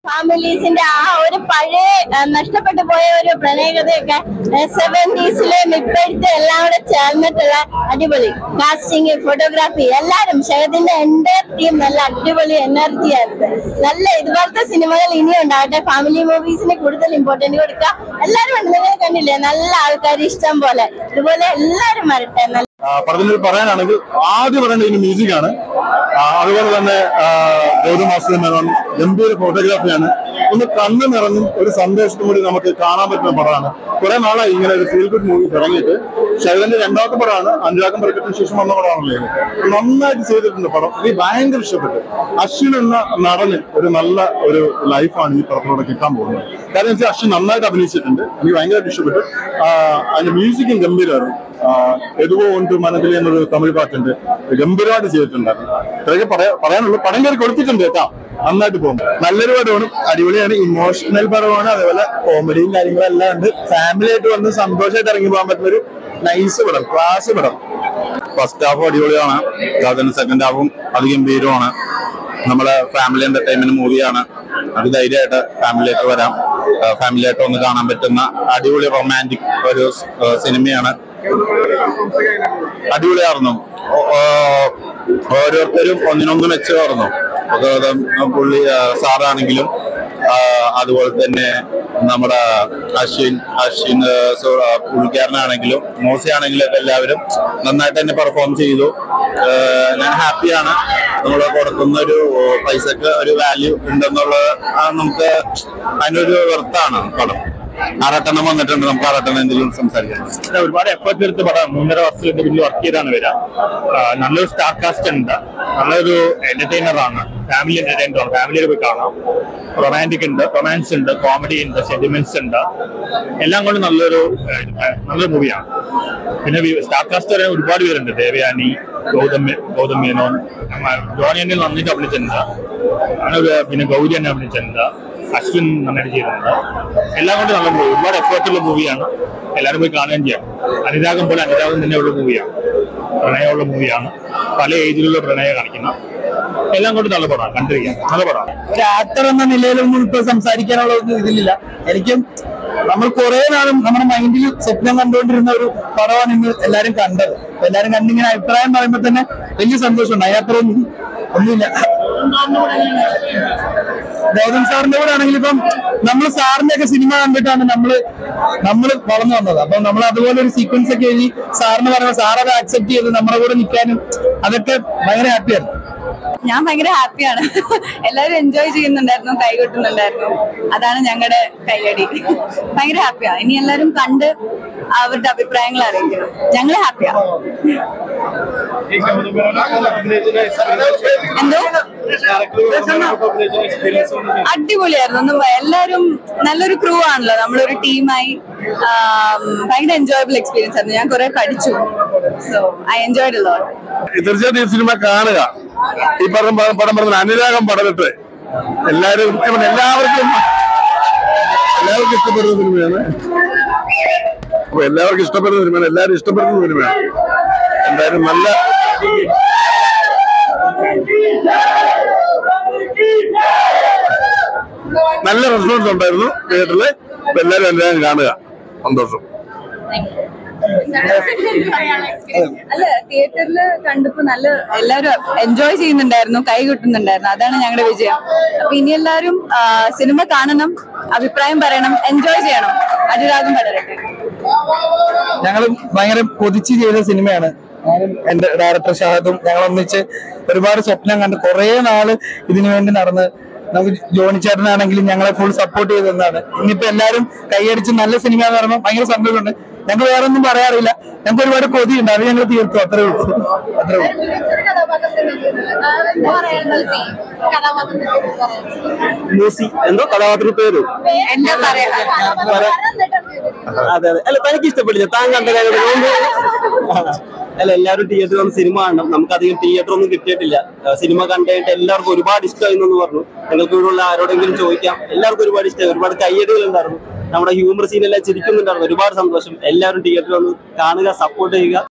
ഫാമിലീസിന്റെ ആ ഒരു പഴയ ആ, നഷ്ടപ്പെട്ടു പോയ ഒരു പ്രണയകഥയൊക്കെ സെവൻറ്റീസിലെയും ഇപ്പോഴത്തെ എല്ലാം കൂടെ ചേർന്നിട്ടുള്ള അടിപൊളി കാസ്റ്റിംഗ് ഫോട്ടോഗ്രാഫി എല്ലാരും ഷഹദിന്റെ എന്റെ ടീം നല്ല അടിപൊളി എനർജി ആയിരുന്നു നല്ല ഇതുപോലത്തെ സിനിമകൾ ഇനിയും ഉണ്ടാവട്ടെ ഫാമിലി മൂവീസിന് കൂടുതൽ ഇമ്പോർട്ടന്റ് കൊടുക്കുക എല്ലാരും ഉണ്ട് നിങ്ങൾ കണ്ടില്ലേ നല്ല ആൾക്കാർ ഇഷ്ടം പോലെ ഇതുപോലെ എല്ലാരും വരട്ടെ നല്ല ആ, പടത്തിൽ പറയാനാണെങ്കിൽ ആദ്യം പറയേണ്ടത് ഇതിന് മ്യൂസിക്കാണ് ആ, അതുപോലെ തന്നെ ആ, ഗൗതം മാസ്റ്റർ മേനോൻ ഗംഭീര ഫോട്ടോഗ്രാഫിയാണ് ഒന്ന് കണ്ണു നിറഞ്ഞും ഒരു സന്തോഷത്തും കൂടി നമുക്ക് കാണാൻ പറ്റുന്ന പടമാണ് കുറെ നാളായി ഇങ്ങനെ ഒരു ഫീൽ ഗുഡ് മൂവി ഇറങ്ങിയിട്ട് ഷൈവന്റെ രണ്ടാമത്തെ പടമാണ് അനുരാഗം പ്രകടനത്തിന് ശേഷം വന്ന പടമാണല്ലോ ഇത്. നന്നായിട്ട് ചെയ്തിട്ടുണ്ട് പടം എനിക്ക് ഭയങ്കര ഇഷ്ടപ്പെട്ടു അശ്വിൻ എന്ന നടന് ഒരു നല്ല ഒരു ലൈഫാണ് ഈ പടത്തിലൂടെ കിട്ടാൻ പോകുന്നത് കാരണം വെച്ചാൽ അശ്വിൻ നന്നായിട്ട് അഭിനയിച്ചിട്ടുണ്ട് എനിക്ക് ഭയങ്കരമായിട്ട് ഇഷ്ടപ്പെട്ടു ആ, അതിന്റെ മ്യൂസിക്കും ഗംഭീരമായിരുന്നു എതുവോ ഉണ്ട് മനതിൽ എന്നൊരു തമിഴ് പാട്ടുണ്ട് ഗംഭീരമായിട്ട് ചെയ്തിട്ടുണ്ടായിരുന്നു ഇത്രയൊക്കെ പറയാ പറയാനുള്ളൂ പടം കയറി കൊടുത്തിട്ടുണ്ട് കേട്ടോ നന്നായിട്ട് പോകും നല്ലൊരു പടമാണ് അടിപൊളിയാണ് ഇമോഷണൽ പടമാണ് അതേപോലെ കോമഡിയും കാര്യങ്ങളും എല്ലാം ഉണ്ട് ഫാമിലി ആയിട്ട് വന്ന് സന്തോഷമായിട്ട് ഇറങ്ങി പോകാൻ പറ്റുന്ന ഒരു നൈസ് പടം ക്ലാസ് പടം ഫസ്റ്റ് ഹാഫും അടിപൊളിയാണ് അതിന് സെക്കൻഡ് ഹാഫും അതിഗംഭീരമാണ് നമ്മളെ ഫാമിലി എന്റർടൈൻമെന്റ് മൂവിയാണ് അത് ധൈര്യമായിട്ട് ഫാമിലി ആയിട്ട് വരാം ഫാമിലി ആയിട്ട് ഒന്ന് കാണാൻ പറ്റുന്ന അടിപൊളി റൊമാൻറ്റിക് ഒരു സ്- സിനിമയാണ് അടിപൊളിയായിരുന്നു ഓ- ഓ- ഓരോരുത്തരും ഒന്നിനൊന്ന് മെച്ചമായിരുന്നു ഗൗതം പുള്ളി ആ, സാറാണെങ്കിലും ആ, അതുപോലെ തന്നെ നമ്മുടെ അശ്വിൻ അശ്വിൻ ആ, സോ- ആ, പുള്ളിക്കാരനാണെങ്കിലും മോശയാണെങ്കിലും ഒക്കെ എല്ലാവരും നന്നായിട്ട് തന്നെ പെർഫോം ചെയ്തു ആ, ഞാൻ ഹാപ്പിയാണ് നമ്മൾ കൊടുക്കുന്ന ഒരു പൈസക്ക് ഒരു വാല്യൂ ഉണ്ടെന്നുള്ളത് ആ, നമുക്ക് അതിനൊരു വെർത്താണ് പടം ആറട്ടെണ്ണം വന്നിട്ടുണ്ട് നമുക്ക് ആറട്ടെണ്ണം എന്തെങ്കിലും സംസാരിക്കാം പിന്നെ ഒരുപാട് എഫേർട്ട് എടുത്ത് പടം മൂന്നര വർഷത്തിന്റെ പിന്നിൽ വർക്ക് ചെയ്താണ് വരാം നല്ലൊരു സ്റ്റാർ കാസ്റ്റ് ഉണ്ട് നല്ലൊരു എന്റർടൈനർ ആണ് ഫാമിലി എന്റർടൈനർ ആണ് ഫാമിലിയിൽ പോയി കാണാം റൊമാൻറ്റിക് ഉണ്ട് റൊമാൻസ് ഉണ്ട് കോമഡി ഉണ്ട് സെന്റിമെന്റ്സ് ഉണ്ട് എല്ലാം കൊണ്ട് നല്ലൊരു ഏഹ്, നല്ലൊരു മൂവിയാണ് പിന്നെ സ്റ്റാർ കാസ്റ്റ് വരെ ഒരുപാട് പേരുണ്ട് ദേവയാനി ഗൗതം മേ- ഗൗതം മേനോൻ ജോണി എന്നെ നന്നായിട്ട് അഭിനയിച്ചിട്ടുണ്ട് അങ്ങനെ ഒരു- പിന്നെ ഗൗരി എന്നെ അഭിനയിച്ചിട്ടുണ്ട് അശ്വിൻ നന്നായിട്ട് ചെയ്തിട്ടുണ്ട് എല്ലാം കൊണ്ട് നല്ല മൂവി ഒരുപാട് എഫേർട്ടുള്ള മൂവിയാണ് എല്ലാവരും പോയി കാണുകയും ചെയ്യാം അനുരാഗം പോലെ അനുരാഗം തന്നെ ഉള്ള മൂവിയാണ് പ്രണയമുള്ള മൂവിയാണ് പല ഏജിലുള്ള പ്രണയം കാണിക്കുന്ന എല്ലാം കൊണ്ട് നല്ല പടമാണ് കണ്ടിരിക്കാം നല്ല പടമാണ് ഒരു ആക്ടർ എന്ന നിലയിലൊന്നും ഇപ്പൊ സംസാരിക്കാനുള്ള ഒന്നും ഇതിലില്ല എനിക്കും നമ്മൾ കുറെ നാളും നമ്മുടെ മൈൻഡിൽ സ്വപ്നം കണ്ടുകൊണ്ടിരുന്ന ഒരു പടമാണ് ഇന്ന് എല്ലാരും കണ്ടത് അപ്പൊ എല്ലാരും കണ്ടിങ്ങനെ അഭിപ്രായം പറയുമ്പോ തന്നെ വലിയ സന്തോഷമുണ്ട് അതിനപ്പുറം ഒന്നും ഒന്നുമില്ല ഗൗതം സാറിന്റെ കൂടെ ആണെങ്കിൽ ഇപ്പം നമ്മൾ സാറിന്റെ ഒക്കെ സിനിമ കണ്ടിട്ടാണ് നമ്മള് നമ്മള് വളർന്നു വന്നത് അപ്പൊ നമ്മൾ അതുപോലെ ഒരു സീക്വൻസ് ഒക്കെ എഴുതി സാറിന് പറയുമ്പോൾ സാർ അത് ആക്സെപ്റ്റ് ചെയ്ത് നമ്മുടെ കൂടെ നിൽക്കാനും അതൊക്കെ ഭയങ്കര ഹാപ്പിയാണ് ഞാൻ ഭയങ്കര ഹാപ്പിയാണ് എല്ലാവരും എൻജോയ് ചെയ്യുന്നുണ്ടായിരുന്നു കൈകൊട്ടുന്നുണ്ടായിരുന്നു അതാണ് ഞങ്ങളുടെ കൈയടി ഭയങ്കര ഹാപ്പിയാ ഇനി എല്ലാവരും കണ്ട് അവരുടെ അഭിപ്രായങ്ങൾ അറിയിക്കണം ഞങ്ങൾ ഹാപ്പിയാ എന്തോ അടിപൊളിയായിരുന്നു ഒന്ന് എല്ലാവരും നല്ലൊരു ക്രൂ ആണല്ലോ നമ്മളൊരു ടീമായി ഭയങ്കര എൻജോയബിൾ എക്സ്പീരിയൻസ് ആയിരുന്നു ഞാൻ കുറെ പഠിച്ചു സോ ഐ എൻജോയ്ഡ് ലോട്ട് തീർച്ചയായിട്ടും ഈ സിനിമ കാണുക ഈ പറഞ്ഞ പ- പടം പറഞ്ഞ അനുരാഗം പടമിട്ട് എല്ലാവരും ഇപ്പം എല്ലാവർക്കും എല്ലാവർക്കും ഇഷ്ടപ്പെടുന്ന സിനിമയാണ് അപ്പൊ എല്ലാവർക്കും ഇഷ്ടപ്പെടുന്ന സിനിമയാണ് എല്ലാവരും ഇഷ്ടപ്പെടുന്ന സിനിമയാണ് എന്തായാലും നല്ല നല്ല റെസ്പോൺസ് ഉണ്ടായിരുന്നു തിയേറ്ററില് അപ്പൊ എല്ലാവരും എല്ലാവരും കാണുക സന്തോഷം അല്ല തിയേറ്ററിൽ കണ്ടപ്പോ നല്ല എല്ലാവരും എൻജോയ് ചെയ്യുന്നുണ്ടായിരുന്നു കൈ കിട്ടുന്നുണ്ടായിരുന്നു അതാണ് ഞങ്ങളുടെ വിജയം അപ്പൊ ഇനി എല്ലാവരും ആ, സിനിമ കാണണം അഭിപ്രായം പറയണം എൻജോയ് ചെയ്യണം അനുരാഗം പടരട്ടെ ഞങ്ങൾ ഭയങ്കര കൊതിച്ച് ചെയ്ത സിനിമയാണ് ഞാനും എന്റെ ഡയറക്ടർ ഷാഹദും ഞങ്ങൾ ഒന്നിച്ച് ഒരുപാട് സ്വപ്നം കണ്ട് കുറെ നാള് ഇതിനു വേണ്ടി നടന്ന് നമുക്ക് ജോണി ചേട്ടനാണെങ്കിലും ഞങ്ങളെ ഫുൾ സപ്പോർട്ട് ചെയ്ത് തന്നതാണ് ഇനിയിപ്പോ എല്ലാരും കൈയടിച്ച് നല്ല സിനിമ എന്ന് പറയുമ്പോൾ ഭയങ്കര സന്തോഷമുണ്ട് ഞങ്ങൾക്ക് വേറെ ഒന്നും പറയാറില്ല ഞങ്ങൾക്ക് ഒരുപാട് കൊതിയുണ്ട് അത് ഞങ്ങൾ തീർത്തു അത്രേ ഉള്ളൂ അത്രേ ഉള്ളൂ ലൂസി എന്തോ കഥാപാത്ര പേര് എന്താ പറയാ അതെ അതെ അല്ല തനിക്ക് ഇഷ്ടപ്പെട്ടില്ല താൻ കണ്ട കാര്യം അല്ല എല്ലാവരും തിയേറ്ററിൽ വന്ന് സിനിമ കാണണം നമുക്ക് അധികം തിയേറ്റർ ഒന്നും കിട്ടിയിട്ടില്ല ആ, സിനിമ കണ്ടിട്ട് എല്ലാവർക്കും ഒരുപാട് ഇഷ്ടമായി എന്ന് പറഞ്ഞു നിങ്ങൾക്ക് ഇവിടെയുള്ള ആരോടെങ്കിലും ചോദിക്കാം എല്ലാവർക്കും ഒരുപാട് ഇഷ്ടമായി ഒരുപാട് കയ്യടികൾ ഉണ്ടായിരുന്നു നമ്മുടെ ഹ്യൂമർ സീനെല്ലാം ചിരിക്കുന്നുണ്ടായിരുന്നു ഒരുപാട് സന്തോഷം എല്ലാവരും തിയേറ്ററിൽ വന്ന് കാണുക സപ്പോർട്ട് ചെയ്യുക